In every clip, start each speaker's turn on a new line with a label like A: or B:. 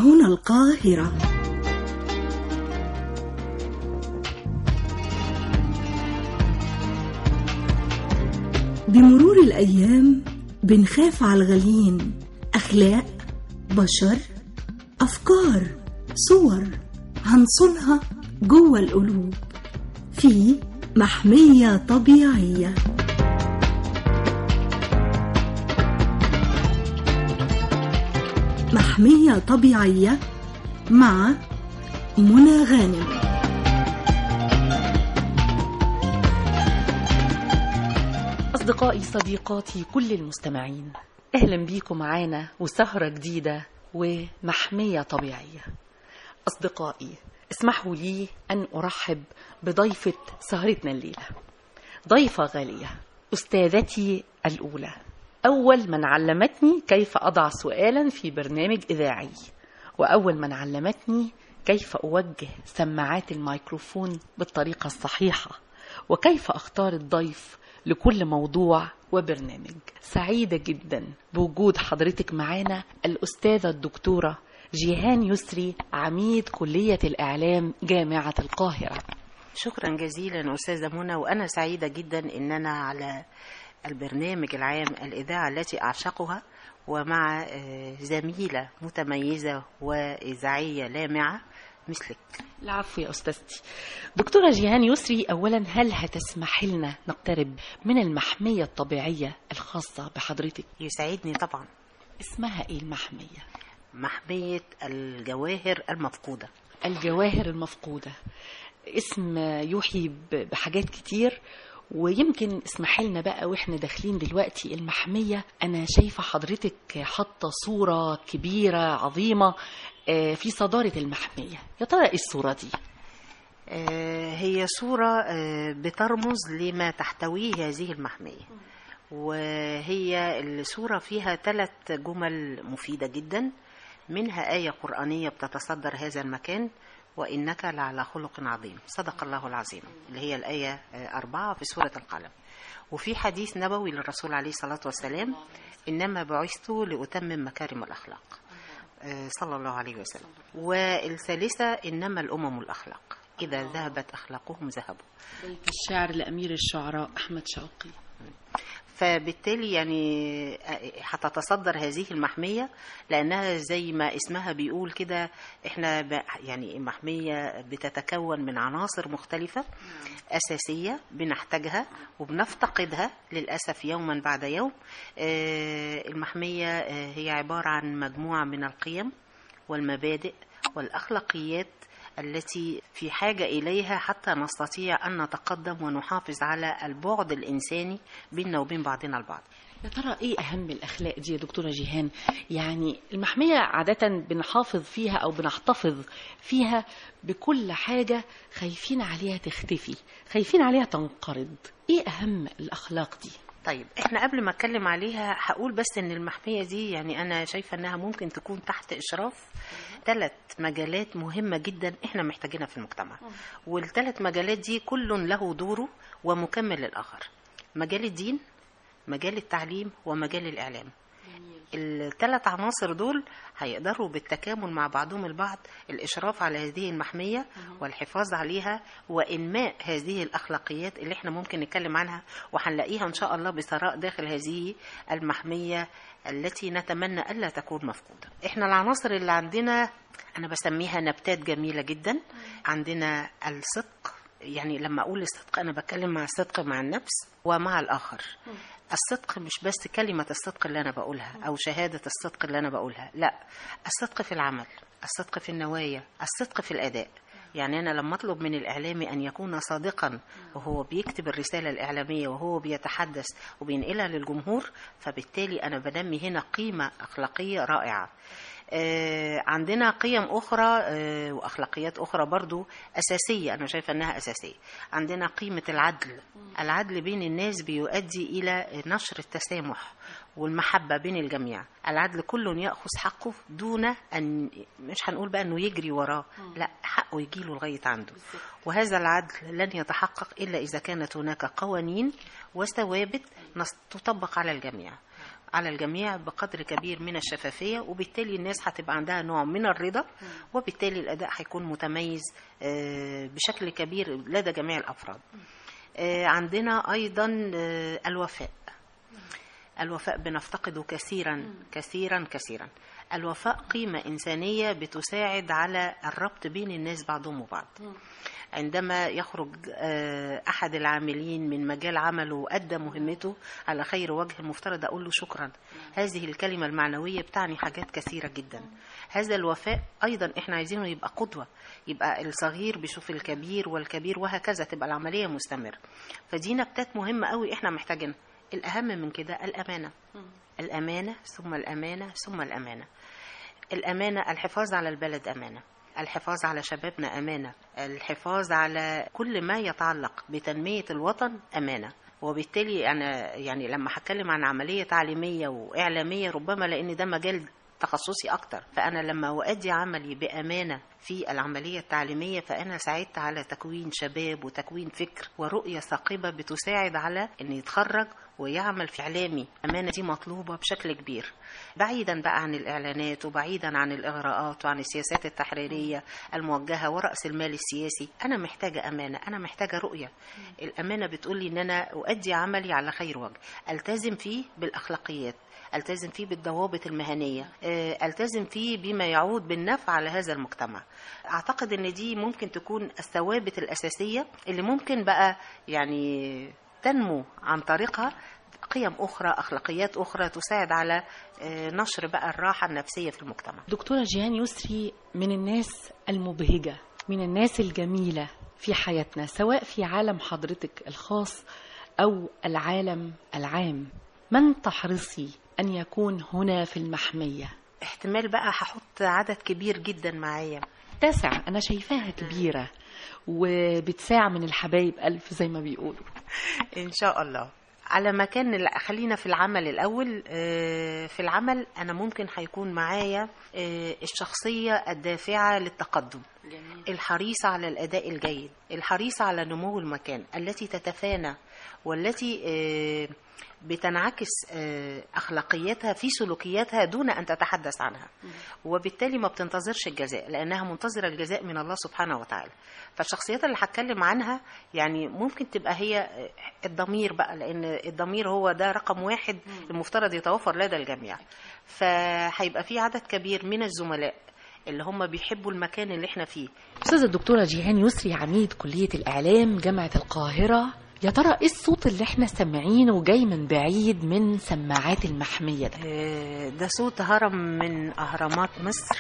A: هنا القاهرة بمرور الأيام بنخاف على الغاليين أخلاق بشر أفكار صور هنصونها جوه القلوب في محمية طبيعية محمية طبيعية مع منى غانم
B: أصدقائي صديقاتي كل المستمعين أهلا بيكم معانا وسهرة جديدة ومحمية طبيعية أصدقائي اسمحوا لي أن أرحب بضيفة سهرتنا الليلة ضيفة غالية أستاذتي الأولى أول من علمتني كيف أضع سؤالا في برنامج إذاعي وأول من علمتني كيف أوجه سماعات الميكروفون بالطريقة الصحيحة وكيف أختار الضيف لكل موضوع وبرنامج سعيدة جدا بوجود حضرتك معانا الأستاذة الدكتورة جيهان يسري عميد كلية الإعلام جامعة القاهرة
C: شكرا جزيلا أستاذة منى وأنا سعيدة جدا إن أنا على البرنامج العام الإذاعة التي أعشقها ومع آه، زميلة متميزة وإذاعية لامعة مثلك
B: العفو يا أستاذتي دكتورة جيهان يسري أولا هل هتسمح لنا نقترب من المحمية الطبيعية الخاصة بحضرتك
C: يسعدني طبعا
B: اسمها إيه المحمية
C: محمية الجواهر المفقودة
B: الجواهر المفقودة اسم يوحي ب- بحاجات كتير ويمكن اسمح لنا بقى واحنا داخلين دلوقتي المحمية أنا شايفة حضرتك حاطة صورة كبيرة عظيمة آه، في صدارة المحمية يا ترى ايه الصورة دي؟
C: آه، هي صورة آه، بترمز لما تحتويه هذه المحمية وهي الصورة فيها ثلاث جمل مفيدة جدا منها آية قرآنية بتتصدر هذا المكان وإنك لعلى خلق عظيم صدق الله العظيم اللي هي الآية آه، أربعة في سورة القلم وفي حديث نبوي للرسول عليه الصلاة والسلام إنما بعثت لأتمم مكارم الأخلاق آه، صلى الله عليه وسلم والثالثة إنما الأمم الأخلاق إذا ذهبت أخلاقهم ذهبوا
B: بيت الشعر لأمير الشعراء أحمد شوقي
C: فبالتالي يعني هتتصدر هذه المحمية لأنها زي ما اسمها بيقول كده احنا ب- يعني محمية بتتكون من عناصر مختلفة أساسية بنحتاجها وبنفتقدها للأسف يوما بعد يوم آه، المحمية آه، هي عبارة عن مجموعة من القيم والمبادئ والأخلاقيات التي في حاجة إليها حتى نستطيع أن نتقدم ونحافظ على البعد الإنساني بيننا وبين بعضنا البعض
B: يا ترى ايه اهم الاخلاق دي يا دكتوره جيهان يعني المحميه عاده بنحافظ فيها او بنحتفظ فيها بكل حاجه خايفين عليها تختفي خايفين عليها تنقرض ايه اهم الاخلاق دي
C: طيب احنا قبل ما اتكلم عليها هقول بس ان المحمية دي يعني انا شايفة انها ممكن تكون تحت اشراف ثلاث مجالات مهمة جدا احنا محتاجينها في المجتمع والثلاث مجالات دي كل له دوره ومكمل للاخر مجال الدين مجال التعليم ومجال الاعلام الثلاث عناصر دول هيقدروا بالتكامل مع بعضهم البعض الإشراف على هذه المحمية والحفاظ عليها وإنماء هذه الأخلاقيات اللي احنا ممكن نتكلم عنها وهنلاقيها إن شاء الله بثراء داخل هذه المحمية التي نتمنى ألا تكون مفقودة احنا العناصر اللي عندنا أنا بسميها نبتات جميلة جدا عندنا الصدق يعني لما أقول الصدق أنا بتكلم مع الصدق مع النفس ومع الآخر الصدق مش بس كلمة الصدق اللي أنا بقولها أو شهادة الصدق اللي أنا بقولها لا الصدق في العمل الصدق في النوايا الصدق في الأداء يعني أنا لما أطلب من الإعلامي أن يكون صادقا وهو بيكتب الرسالة الإعلامية وهو بيتحدث وبينقلها للجمهور فبالتالي أنا بنمي هنا قيمة أخلاقية رائعة آه، عندنا قيم أخرى آه، وأخلاقيات أخرى برضو أساسية أنا شايفة أنها أساسية عندنا قيمة العدل العدل بين الناس بيؤدي إلى نشر التسامح والمحبة بين الجميع العدل كل يأخذ حقه دون أن مش هنقول بقى أنه يجري وراه لا حقه يجيله لغاية عنده وهذا العدل لن يتحقق إلا إذا كانت هناك قوانين وثوابت نس- تطبق على الجميع على الجميع بقدر كبير من الشفافية وبالتالي الناس هتبقى عندها نوع من الرضا وبالتالي الأداء هيكون متميز آه، بشكل كبير لدى جميع الأفراد آه، عندنا أيضا آه، الوفاء الوفاء بنفتقده كثيرا كثيرا كثيرا الوفاء قيمة إنسانية بتساعد على الربط بين الناس بعضهم وبعض عندما يخرج آه، أحد العاملين من مجال عمله وأدى مهمته على خير وجه المفترض أقول له شكرا هذه الكلمة المعنوية بتعني حاجات كثيرة جدا هذا الوفاء أيضا إحنا عايزينه يبقى قدوة يبقى الصغير بيشوف الكبير والكبير وهكذا تبقى العملية مستمرة فدي نبتات مهمة قوي إحنا محتاجينها الأهم من كده الأمانة الأمانة ثم الأمانة ثم الأمانة الأمانة الحفاظ على البلد أمانة الحفاظ على شبابنا أمانة الحفاظ على كل ما يتعلق بتنمية الوطن أمانة وبالتالي أنا يعني لما هتكلم عن عملية تعليمية وإعلامية ربما لأن ده مجال تخصصي أكتر فأنا لما أؤدي عملي بأمانة في العملية التعليمية فأنا ساعدت على تكوين شباب وتكوين فكر ورؤية ثاقبة بتساعد على أن يتخرج ويعمل في إعلامي أمانة دي مطلوبة بشكل كبير بعيدا بقى عن الإعلانات وبعيدا عن الإغراءات وعن السياسات التحريرية الموجهة ورأس المال السياسي أنا محتاجة أمانة أنا محتاجة رؤية الأمانة بتقول لي أن أنا أؤدي عملي على خير وجه ألتزم فيه بالأخلاقيات التزم فيه بالضوابط المهنيه آه، التزم فيه بما يعود بالنفع على هذا المجتمع اعتقد ان دي ممكن تكون الثوابت الاساسيه اللي ممكن بقى يعني تنمو عن طريقها قيم اخرى اخلاقيات اخرى تساعد على آه، نشر بقى الراحه النفسيه في المجتمع
B: دكتورة جيهان يسري من الناس المبهجة من الناس الجميلة في حياتنا سواء في عالم حضرتك الخاص أو العالم العام من تحرصي أن يكون هنا في المحمية
C: احتمال بقى هحط عدد كبير جدا معايا
B: تاسع أنا شايفاها كبيرة وبتساع من الحبايب ألف زي ما بيقولوا
C: ان شاء الله على مكان ال- خلينا في العمل الاول آه، في العمل انا ممكن هيكون معايا آه، الشخصيه الدافعه للتقدم الحريصه على الاداء الجيد الحريصه على نمو المكان التي تتفانى والتي آه، بتنعكس آه، اخلاقياتها في سلوكياتها دون ان تتحدث عنها وبالتالي ما بتنتظرش الجزاء لانها منتظره الجزاء من الله سبحانه وتعالى فالشخصيات اللي هتكلم عنها يعني ممكن تبقى هي الضمير بقى لان الضمير هو ده رقم واحد المفترض يتوفر لدى الجميع فهيبقى في عدد كبير من الزملاء اللي هم بيحبوا المكان اللي احنا فيه
B: أستاذة الدكتورة جيهان يسري عميد كلية الإعلام جامعة القاهرة يا ترى إيه الصوت اللي إحنا سامعينه جاي من بعيد من سماعات المحمية ده
C: آه، ده صوت هرم من أهرامات مصر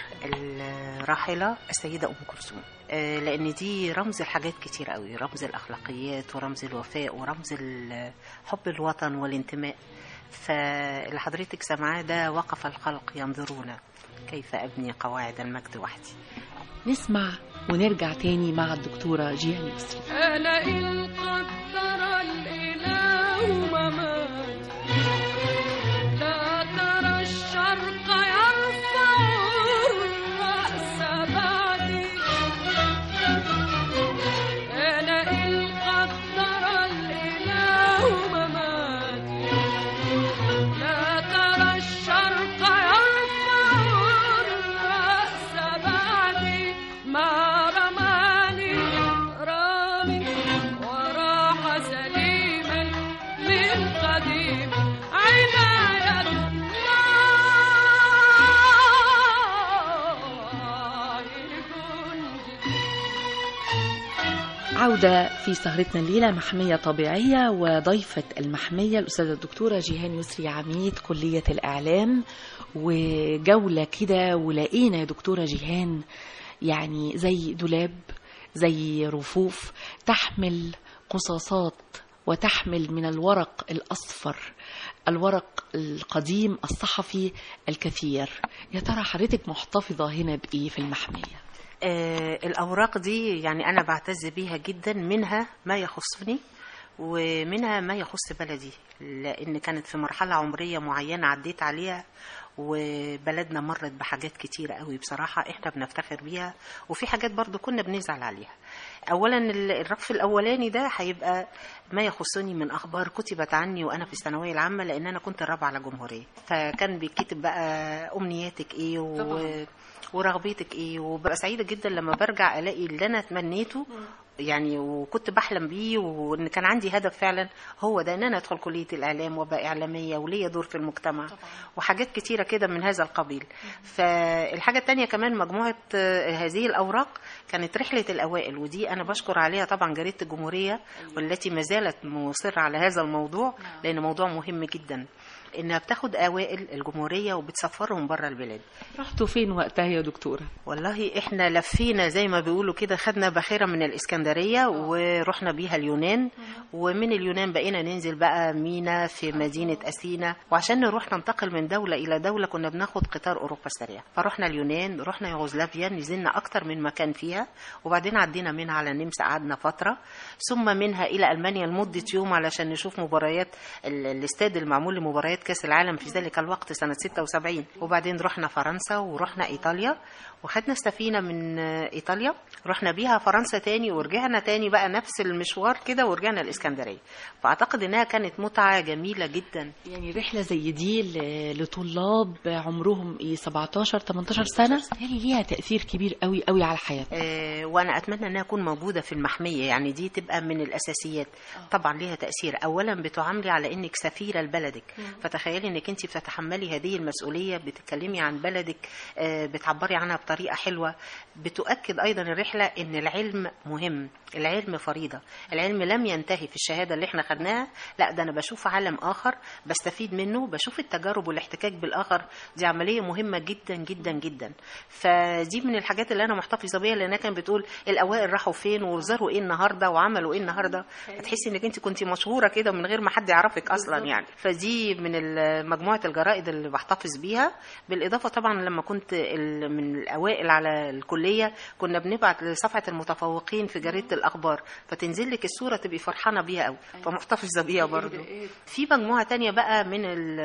C: الراحلة السيدة أم كلثوم آه، لأن دي رمز لحاجات كتير قوي رمز الأخلاقيات ورمز الوفاء ورمز ال- حب الوطن والانتماء فاللي حضرتك سمعاه ده وقف الخلق ينظرون كيف أبني قواعد المجد وحدي
B: نسمع ونرجع تاني مع الدكتورة جيهان يسري
D: أنا إن قدر الإله ممات لا ترى الشرق يرفع الرأس بعدي أنا إن قدر الإله ممات لا ترى الشرق يرفع الرأس بعدي ما رماني رامي وراح سليما من قديم عناية الله الجندي
B: عودة في سهرتنا الليلة محمية طبيعية وضيفة المحمية الأستاذة الدكتورة جيهان يسري عميد كلية الإعلام وجولة كده ولقينا يا دكتورة جيهان يعني زي دولاب زي رفوف تحمل قصاصات وتحمل من الورق الأصفر الورق القديم الصحفي الكثير يا ترى حضرتك محتفظة هنا بإيه في المحمية؟
C: آه، الأوراق دي يعني أنا بعتز بيها جدا منها ما يخصني ومنها ما يخص بلدي لأن كانت في مرحلة عمرية معينة عديت عليها وبلدنا مرت بحاجات كتيرة قوي بصراحة احنا بنفتخر بيها وفي حاجات برضو كنا بنزعل عليها اولا ال- الرف الاولاني ده هيبقى ما يخصني من اخبار كتبت عني وانا في الثانويه العامه لان انا كنت الرابعه على جمهوريه فكان بيتكتب بقى امنياتك ايه و...
B: طبعاً.
C: ورغبتك ايه وببقى سعيده جدا لما برجع الاقي اللي انا تمنيته يعني وكنت بحلم بيه وان كان عندي هدف فعلا هو ده ان انا ادخل كليه الاعلام وابقى اعلاميه وليا دور في المجتمع وحاجات كتيره كده من هذا القبيل فالحاجه التانية كمان مجموعه آه، هذه الاوراق كانت رحله الاوائل ودي انا بشكر عليها طبعا جريده الجمهوريه والتي ما زالت مصره على هذا الموضوع لان موضوع مهم جدا انها بتاخد اوائل الجمهوريه وبتسفرهم بره البلاد
B: رحتوا فين وقتها يا دكتورة
C: والله احنا لفينا زي ما بيقولوا كده خدنا باخره من الاسكندريه ورحنا بيها اليونان ومن اليونان بقينا ننزل بقى مينا في مدينه اثينا وعشان نروح ننتقل من دوله الى دوله كنا بناخد قطار اوروبا السريع فرحنا اليونان رحنا يوغوسلافيا نزلنا اكتر من مكان فيها وبعدين عدينا منها على النمسا قعدنا فتره ثم منها الى المانيا لمده يوم علشان نشوف مباريات ال- الاستاد المعمول لمباريات كاس العالم في ذلك الوقت سنه 76 وبعدين رحنا فرنسا ورحنا ايطاليا وخدنا السفينه من آه، ايطاليا رحنا بيها فرنسا تاني ورجعنا تاني بقى نفس المشوار كده ورجعنا الاسكندريه فاعتقد انها كانت متعه جميله جدا
B: يعني رحلة زي دي ل- لطلاب عمرهم ايه 17 18 سنة هي ليها تأثير كبير قوي قوي على الحياة
C: آه، وانا اتمنى انها تكون موجوده في المحميه يعني دي تبقى من الاساسيات طبعا ليها تاثير اولا بتعاملي على انك سفيره لبلدك فتخيلي انك انت بتتحملي هذه المسؤوليه بتتكلمي عن بلدك آه، بتعبري عنها بطريقه حلوه بتؤكد ايضا الرحله ان العلم مهم العلم فريضه العلم لم ينتهي في الشهاده اللي احنا خدناها لا ده انا بشوف عالم اخر بستفيد منه بشوف التجارب والاحتكاك بالاخر دي عمليه مهمه جدا جدا جدا فدي من الحاجات اللي انا محتفظه بيها لانها كانت بتقول الاوائل راحوا فين وزاروا ايه النهارده وعملوا ايه النهارده هتحسي انك انت كنت مشهوره كده من غير ما حد يعرفك اصلا يعني فدي من ال- مجموعه الجرائد اللي بحتفظ بيها بالاضافه طبعا لما كنت ال- من الاوائل على الكليه كنا بنبعت لصفحه المتفوقين في جريده الاخبار فتنزل لك الصوره تبقي فرحانه بيها قوي فمحتفظه بيها برضو في مجموعه تانية بقى من ال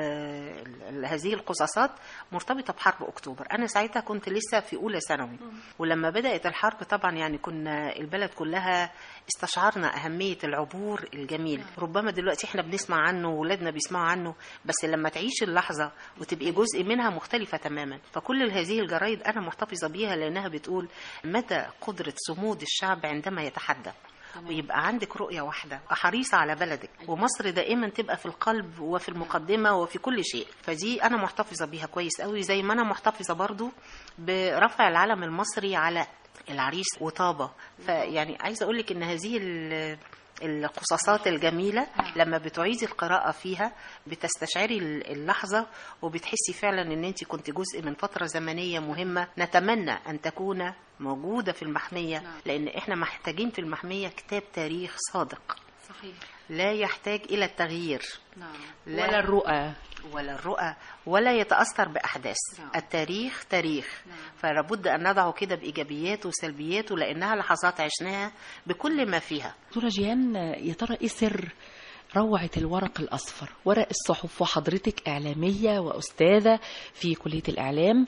C: ال هذه القصاصات مرتبطه بحرب اكتوبر انا ساعتها كنت لسه في اولى ثانوي ولما بدات الحرب طبعا يعني كنا البلد كلها استشعرنا اهميه العبور الجميل ربما دلوقتي احنا بنسمع عنه وولادنا بيسمعوا عنه بس لما تعيش اللحظه وتبقي جزء منها مختلفه تماما فكل هذه الجرايد انا محتفظه بيها لانها بتقول مدى قدره صمود الشعب عندما يتحدى ويبقى عندك رؤية واحدة حريصة على بلدك ومصر دائما تبقى في القلب وفي المقدمة وفي كل شيء فدي أنا محتفظة بيها كويس قوي زي ما أنا محتفظة برضو برفع العلم المصري على العريس وطابة فيعني عايزة أقول لك إن هذه ال- القصاصات الجميلة لما بتعيدي القراءة فيها بتستشعري اللحظة وبتحسي فعلا ان انت كنت جزء من فترة زمنية مهمة نتمنى ان تكون موجودة في المحمية لان احنا محتاجين في المحمية كتاب تاريخ صادق
B: صحيح
C: لا يحتاج الى التغيير
B: نعم
C: لا.
B: ولا الرؤى
C: ولا الرؤى ولا يتأثر بأحداث
B: نعم.
C: التاريخ تاريخ
B: نعم.
C: فلابد أن نضعه كده بإيجابياته وسلبياته لأنها لحظات عشناها بكل ما فيها
B: دكتورة جيان يا ترى ايه سر روعة الورق الأصفر ورق الصحف وحضرتك إعلامية وأستاذة في كلية الإعلام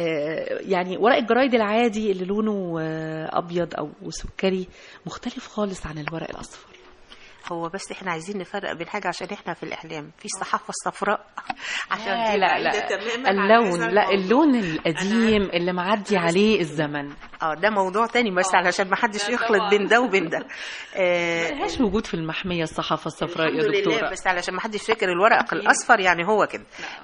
B: آه، يعني ورق الجرايد العادي اللي لونه آه، أبيض أو سكري مختلف خالص عن الورق الأصفر
C: هو بس احنا عايزين نفرق بين حاجه عشان احنا في الاعلام في الصحافه الصفراء عشان
B: لا
C: دي
B: لا
C: بعيدة
B: لا
C: تماماً عن
B: اللون
C: هذا
B: لا
C: الموضوع.
B: اللون القديم اللي معدي عليه الزمن
C: اه ده موضوع تاني بس علشان ما حدش
B: لا
C: يخلط
B: طبعاً.
C: بين ده وبين ده آه
B: ملهاش وجود في المحمية الصحافة الصفراء
C: الحمد
B: يا
C: لله
B: دكتورة
C: بس علشان ما حدش فاكر الورق الاصفر يعني هو كده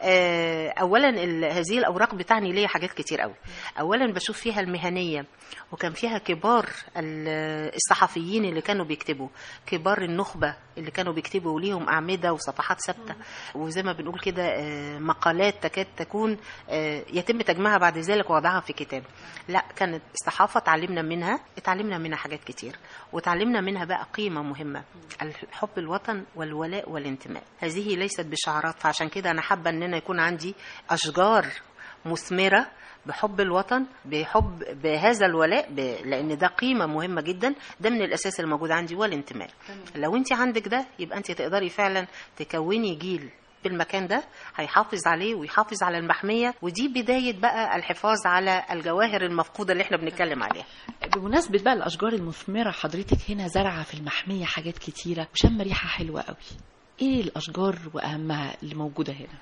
C: آه اولا ال- هذه الاوراق بتعني ليا حاجات كتير قوي اولا بشوف فيها المهنيه وكان فيها كبار ال- الصحفيين اللي كانوا بيكتبوا كبار النخبه اللي كانوا بيكتبوا ليهم اعمده وصفحات ثابته وزي ما بنقول كده آه، مقالات تكاد تكون آه، يتم تجميعها بعد ذلك ووضعها في كتاب لا كانت الصحافه اتعلمنا منها اتعلمنا منها حاجات كتير وتعلمنا منها بقى قيمه مهمه الحب الوطن والولاء والانتماء هذه ليست بشعارات فعشان كده انا حابه ان انا يكون عندي اشجار مثمره بحب الوطن بحب بهذا الولاء ب... لان ده قيمه مهمه جدا ده من الاساس الموجود عندي والانتماء لو انت عندك ده يبقى انت تقدري فعلا تكوني جيل بالمكان ده هيحافظ عليه ويحافظ على المحميه ودي بدايه بقى الحفاظ على الجواهر المفقوده اللي احنا بنتكلم عليها
B: بمناسبة بقى الأشجار المثمرة حضرتك هنا زرعة في المحمية حاجات كتيرة وشم ريحة حلوة قوي ايه الأشجار وأهمها اللي موجودة هنا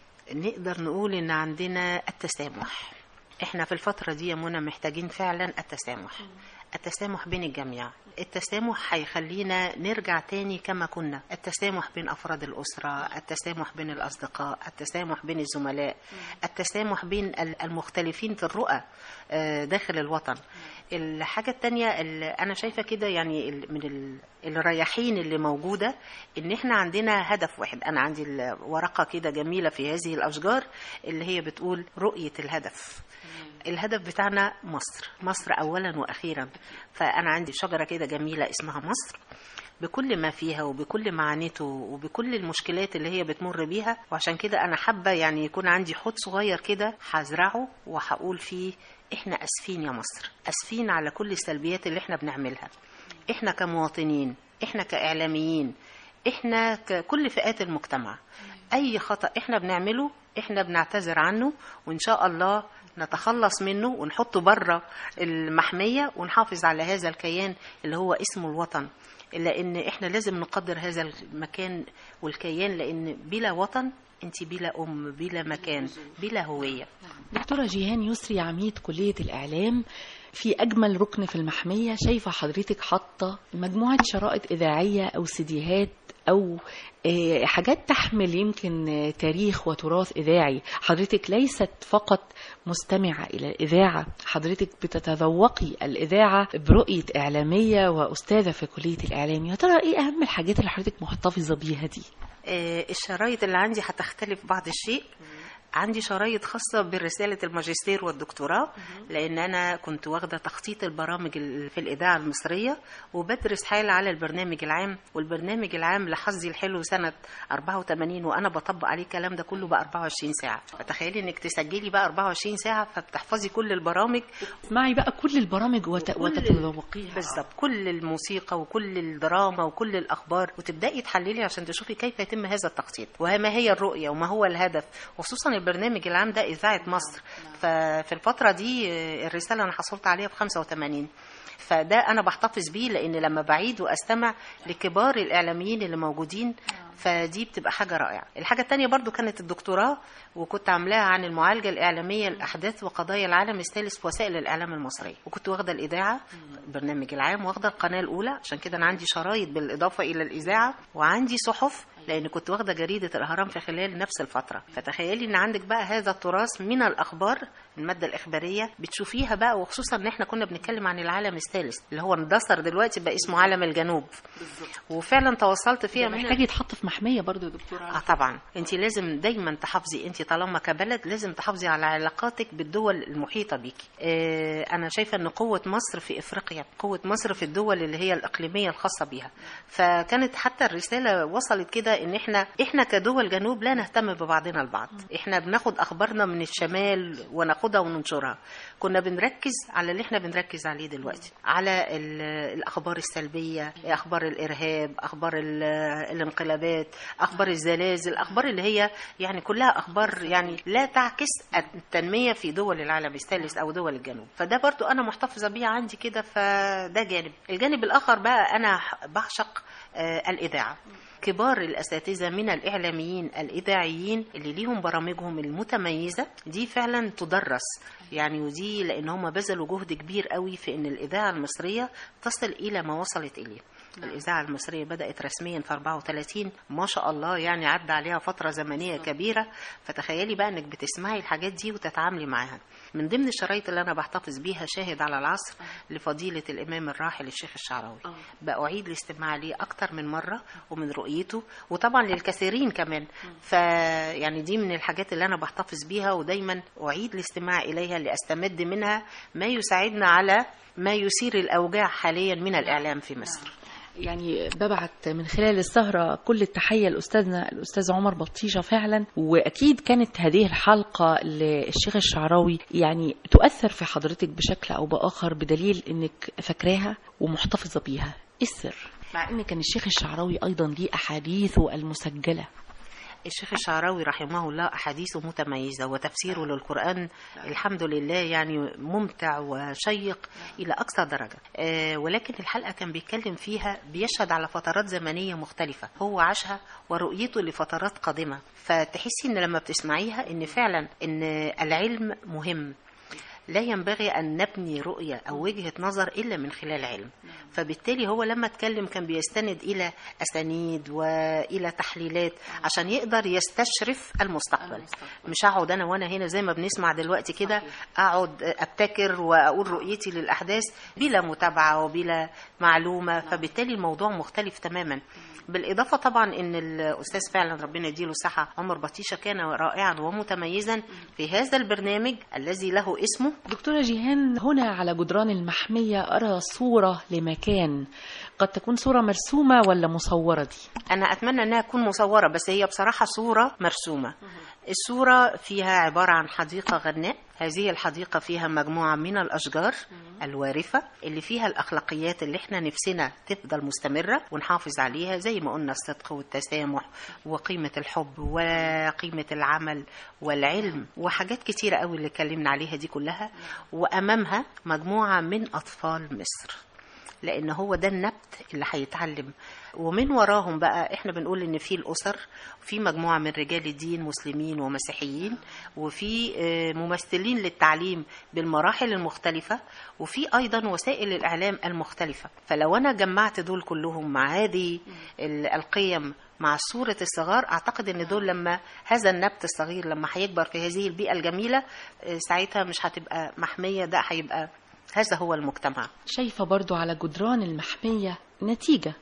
C: نقدر نقول ان عندنا التسامح احنا في الفترة دي يا منى محتاجين فعلا التسامح التسامح بين الجميع التسامح هيخلينا نرجع تاني كما كنا التسامح بين أفراد الأسرة التسامح بين الأصدقاء التسامح بين الزملاء التسامح بين ال- المختلفين في الرؤى آه، داخل الوطن الحاجة التانية اللي أنا شايفة كده يعني ال- من ال- الرياحين اللي موجودة إن إحنا عندنا هدف واحد أنا عندي ال- ورقة كده جميلة في هذه الأشجار اللي هي بتقول رؤية الهدف الهدف بتاعنا مصر مصر أولا وأخيرا فأنا عندي شجرة كده جميلة اسمها مصر بكل ما فيها وبكل معانيته وبكل المشكلات اللي هي بتمر بيها وعشان كده أنا حابة يعني يكون عندي حوض صغير كده هزرعه وهقول فيه إحنا أسفين يا مصر أسفين على كل السلبيات اللي إحنا بنعملها إحنا كمواطنين إحنا كإعلاميين إحنا ككل فئات المجتمع أي خطأ إحنا بنعمله إحنا بنعتذر عنه وإن شاء الله نتخلص منه ونحطه بره المحمية ونحافظ على هذا الكيان اللي هو اسمه الوطن لأن إحنا لازم نقدر هذا المكان والكيان لأن بلا وطن أنت بلا أم بلا مكان بلا هوية
B: دكتورة جيهان يسري عميد كلية الإعلام في أجمل ركن في المحمية شايفة حضرتك حاطة مجموعة شرائط إذاعية أو سيديهات أو آه، حاجات تحمل يمكن آه، تاريخ وتراث إذاعي حضرتك ليست فقط مستمعة إلى الإذاعة حضرتك بتتذوقي الإذاعة برؤية إعلامية وأستاذة في كلية الإعلام يا ترى إيه أهم الحاجات اللي حضرتك محتفظة بيها دي
C: آه، الشرايط اللي عندي هتختلف بعض الشيء عندي شرايط خاصة برسالة الماجستير والدكتوراه لأن أنا كنت واخدة تخطيط البرامج ال- في الإذاعة المصرية وبدرس حالة على البرنامج العام والبرنامج العام لحظي الحلو سنة 84 وأنا بطبق عليه الكلام ده كله ب 24 ساعة فتخيلي إنك تسجلي بقى 24 ساعة فبتحفظي كل البرامج
B: اسمعي بقى كل البرامج وت...
C: وكل-
B: وتتذوقيها
C: بالظبط كل الموسيقى وكل الدراما وكل الاخبار وتبداي تحللي عشان تشوفي كيف يتم هذا التخطيط وما هي الرؤيه وما هو الهدف وخصوصا البرنامج العام ده اذاعه مصر ففي الفتره دي آه، الرساله انا حصلت عليها ب 85 فده انا بحتفظ بيه لان لما بعيد واستمع لكبار الاعلاميين اللي موجودين فدي بتبقى حاجه رائعه الحاجه الثانيه برضو كانت الدكتوراه وكنت عاملاها عن المعالجه الاعلاميه لاحداث وقضايا العالم الثالث في وسائل الاعلام المصريه وكنت واخده الاذاعه البرنامج العام واخده القناه الاولى عشان كده انا عندي شرايط بالاضافه الى الاذاعه وعندي صحف لان كنت واخده جريده الاهرام في خلال نفس الفتره فتخيلي ان عندك بقى هذا التراث من الاخبار الماده الاخباريه بتشوفيها بقى وخصوصا ان احنا كنا بنتكلم عن العالم الثالث اللي هو اندثر دلوقتي بقى اسمه عالم الجنوب وفعلا تواصلت فيها من
B: محتاج يتحط في محمية برضو يا دكتورة
C: اه طبعا انت لازم دايما تحافظي انت طالما كبلد لازم تحافظي على علاقاتك بالدول المحيطه بيكي اه انا شايفه ان قوه مصر في افريقيا قوه مصر في الدول اللي هي الاقليميه الخاصه بيها فكانت حتى الرساله وصلت كده ان احنا احنا كدول جنوب لا نهتم ببعضنا البعض احنا بناخد اخبارنا من الشمال وناخدها وننشرها كنا بنركز على اللي احنا بنركز عليه دلوقتي على ال- الاخبار السلبيه اخبار الارهاب اخبار ال- الانقلابات اخبار الزلازل اخبار اللي هي يعني كلها اخبار يعني لا تعكس التنميه في دول العالم الثالث او دول الجنوب فده برضو انا محتفظه بيه عندي كده فده جانب الجانب الاخر بقى انا بعشق آه، الاذاعه كبار الاساتذه من الاعلاميين الاذاعيين اللي ليهم برامجهم المتميزه دي فعلا تدرس يعني ودي لان هم بذلوا جهد كبير قوي في ان الاذاعه المصريه تصل الى ما وصلت اليه الإذاعة المصرية بدأت رسميا في 34 ما شاء الله يعني عدى عليها فترة زمنية كبيرة فتخيلي بقى إنك بتسمعي الحاجات دي وتتعاملي معاها من ضمن الشرايط اللي أنا بحتفظ بيها شاهد على العصر لفضيلة الإمام الراحل الشيخ الشعراوي بأعيد الاستماع ليه أكتر من مرة ومن رؤيته وطبعا للكثيرين كمان فيعني دي من الحاجات اللي أنا بحتفظ بيها ودايما أعيد الاستماع إليها لأستمد منها ما يساعدنا على ما يثير الأوجاع حاليا من الإعلام في مصر
B: يعني ببعت من خلال السهرة كل التحية لأستاذنا الأستاذ عمر بطيشة فعلا وأكيد كانت هذه الحلقة للشيخ الشعراوي يعني تؤثر في حضرتك بشكل أو بآخر بدليل أنك فاكراها ومحتفظة بيها إيه السر؟ مع أن كان الشيخ الشعراوي أيضا ليه أحاديثه المسجلة
C: الشيخ الشعراوي رحمه الله أحاديثه متميزة وتفسيره للقرآن الحمد لله يعني ممتع وشيق إلى أقصى درجة آه، ولكن الحلقة كان بيتكلم فيها بيشهد على فترات زمنية مختلفة هو عاشها ورؤيته لفترات قادمة فتحسي إن لما بتسمعيها إن فعلا إن العلم مهم لا ينبغي أن نبني رؤية أو وجهة نظر إلا من خلال علم فبالتالي هو لما اتكلم كان بيستند إلى أسانيد وإلى تحليلات عشان يقدر يستشرف المستقبل مش أقعد أنا وأنا هنا زي ما بنسمع دلوقتي كده أقعد أبتكر وأقول رؤيتي للأحداث بلا متابعة وبلا معلومة فبالتالي الموضوع مختلف تماما بالإضافة طبعا إن الأستاذ فعلا ربنا يديله الصحة عمر بطيشة كان رائعا ومتميزا في هذا البرنامج الذي له اسمه
B: دكتورة جيهان هنا على جدران المحمية أرى صورة لمكان قد تكون صورة مرسومة ولا مصورة دي
C: أنا أتمنى أنها تكون مصورة بس هي بصراحة صورة مرسومة الصورة فيها عبارة عن حديقة غناء هذه الحديقة فيها مجموعة من الأشجار الوارفة اللي فيها الأخلاقيات اللي احنا نفسنا تفضل مستمرة ونحافظ عليها زي ما قلنا الصدق والتسامح وقيمة الحب وقيمة العمل والعلم وحاجات كتيرة قوي اللي اتكلمنا عليها دي كلها وأمامها مجموعة من أطفال مصر لان هو ده النبت اللي هيتعلم ومن وراهم بقى احنا بنقول ان في الاسر في مجموعه من رجال الدين مسلمين ومسيحيين وفي آه، ممثلين للتعليم بالمراحل المختلفه وفي ايضا وسائل الاعلام المختلفه فلو انا جمعت دول كلهم مع هذه ال- القيم مع صورة الصغار أعتقد أن دول لما هذا النبت الصغير لما هيكبر في هذه البيئة الجميلة آه، ساعتها مش هتبقى محمية ده هيبقى هذا هو المجتمع
B: شايفة برضو على جدران المحمية نتيجة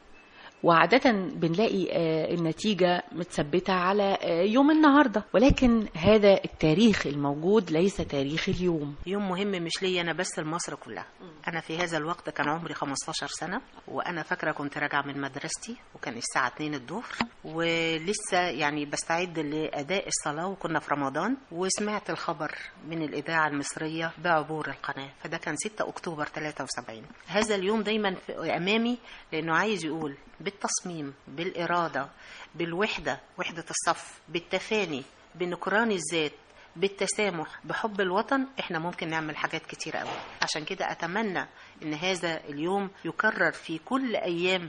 B: وعادة بنلاقي آه، النتيجة متثبتة على آه، يوم النهاردة ولكن هذا التاريخ الموجود ليس تاريخ اليوم
C: يوم مهم مش ليا انا بس لمصر كلها انا في هذا الوقت كان عمري 15 سنه وانا فاكره كنت راجعه من مدرستي وكان الساعه 2 الظهر ولسه يعني بستعد لاداء الصلاه وكنا في رمضان وسمعت الخبر من الاذاعه المصريه بعبور القناه فده كان 6 اكتوبر 73 هذا اليوم دايما في امامي لانه عايز يقول بالتصميم بالاراده بالوحده وحده الصف بالتفاني بنكران الذات بالتسامح بحب الوطن احنا ممكن نعمل حاجات كتير قوي عشان كده اتمنى ان هذا اليوم يكرر في كل ايام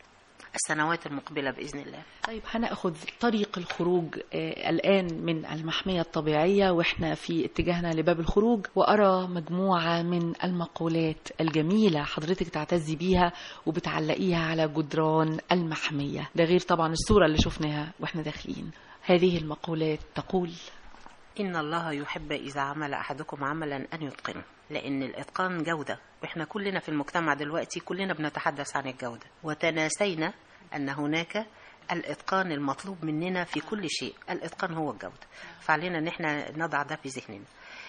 C: السنوات المقبله باذن الله
B: طيب هناخد طريق الخروج آه، الآن من المحمية الطبيعية وإحنا في اتجاهنا لباب الخروج وأرى مجموعة من المقولات الجميلة حضرتك تعتزي بيها وبتعلقيها على جدران المحمية ده غير طبعا الصورة اللي شفناها وإحنا داخلين هذه المقولات تقول
C: ان الله يحب اذا عمل احدكم عملا ان يتقنه لان الاتقان جوده واحنا كلنا في المجتمع دلوقتي كلنا بنتحدث عن الجوده وتناسينا ان هناك الاتقان المطلوب مننا في كل شيء الاتقان هو الجوده فعلينا ان احنا نضع ده في ذهننا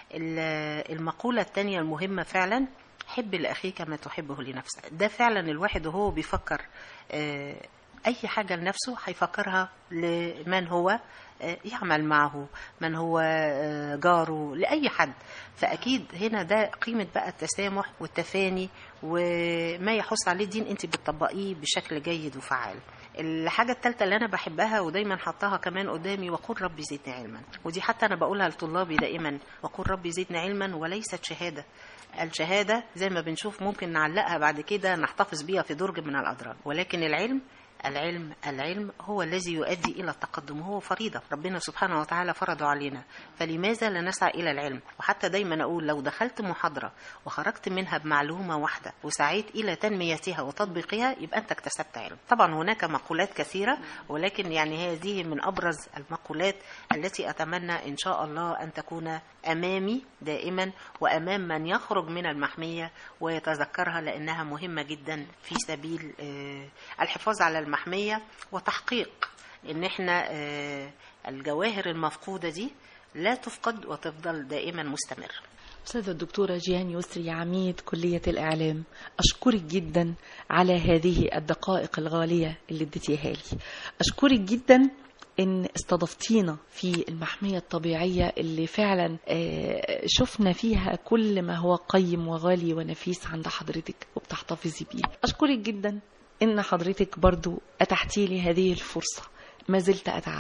C: ال- المقوله الثانيه المهمه فعلا حب لاخيك ما تحبه لنفسك ده فعلا الواحد وهو بيفكر آه، اي حاجه لنفسه هيفكرها لمن هو آه، يعمل معه من هو آه، جاره لاي حد فاكيد هنا ده قيمه بقى التسامح والتفاني وما يحث عليه الدين انت بتطبقيه بشكل جيد وفعال الحاجة الثالثة اللي أنا بحبها ودايما حطاها كمان قدامي وقول ربي زدني علما ودي حتى أنا بقولها لطلابي دائما وقول ربي زدني علما وليست شهادة الشهادة زي ما بنشوف ممكن نعلقها بعد كده نحتفظ بيها في درج من الأدراج ولكن العلم العلم العلم هو الذي يؤدي إلى التقدم هو فريضة ربنا سبحانه وتعالى فرضه علينا فلماذا لا نسعى إلى العلم وحتى دايما أقول لو دخلت محاضرة وخرجت منها بمعلومة واحدة وسعيت إلى تنميتها وتطبيقها يبقى أنت اكتسبت علم طبعا هناك مقولات كثيرة ولكن يعني هذه من أبرز المقولات التي أتمنى إن شاء الله أن تكون أمامي دائما وأمام من يخرج من المحمية ويتذكرها لأنها مهمة جدا في سبيل آه، الحفاظ على المحمية وتحقيق إن إحنا آه، الجواهر المفقودة دي لا تفقد وتفضل دائما مستمرة
B: أستاذة الدكتورة جيهان يسري عميد كلية الإعلام أشكرك جدا على هذه الدقائق الغالية اللي اديتيها لي أشكرك جدا إن استضفتينا في المحمية الطبيعية اللي فعلا آه، شفنا فيها كل ما هو قيم وغالي ونفيس عند حضرتك وبتحتفظي بيه أشكرك جدا إن حضرتك برضو أتحتي لي هذه الفرصة ما زلت أتعلم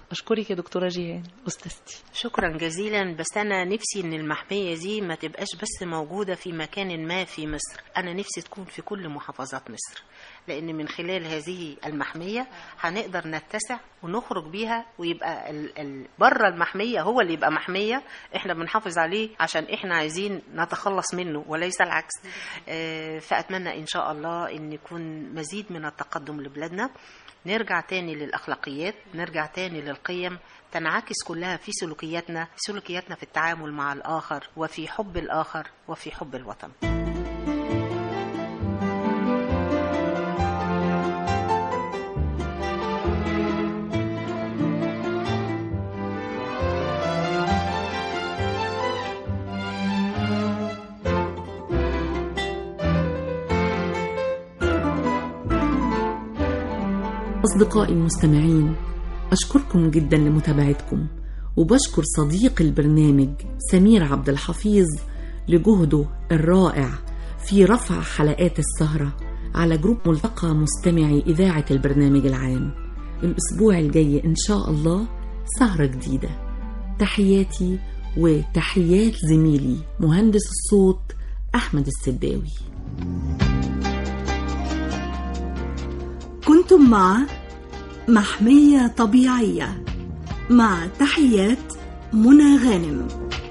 B: اشكرك يا دكتوره جيهان استاذتي
C: شكرا جزيلا بس انا نفسي ان المحميه دي ما تبقاش بس موجوده في مكان ما في مصر انا نفسي تكون في كل محافظات مصر لان من خلال هذه المحميه هنقدر نتسع ونخرج بيها ويبقى ال- ال- بره المحميه هو اللي يبقى محميه احنا بنحافظ عليه عشان احنا عايزين نتخلص منه وليس العكس آه، فاتمنى ان شاء الله ان يكون مزيد من التقدم لبلادنا نرجع تاني للأخلاقيات نرجع تاني للقيم تنعكس كلها في سلوكياتنا سلوكياتنا في التعامل مع الآخر وفي حب الآخر وفي حب الوطن
B: أصدقائي المستمعين أشكركم جدا لمتابعتكم وبشكر صديق البرنامج سمير عبد الحفيظ لجهده الرائع في رفع حلقات السهرة على جروب ملتقى مستمعي إذاعة البرنامج العام الأسبوع الجاي إن شاء الله سهرة جديدة تحياتي وتحيات زميلي مهندس الصوت أحمد السداوي
A: كنتم مع محمية طبيعية مع تحيات منى غانم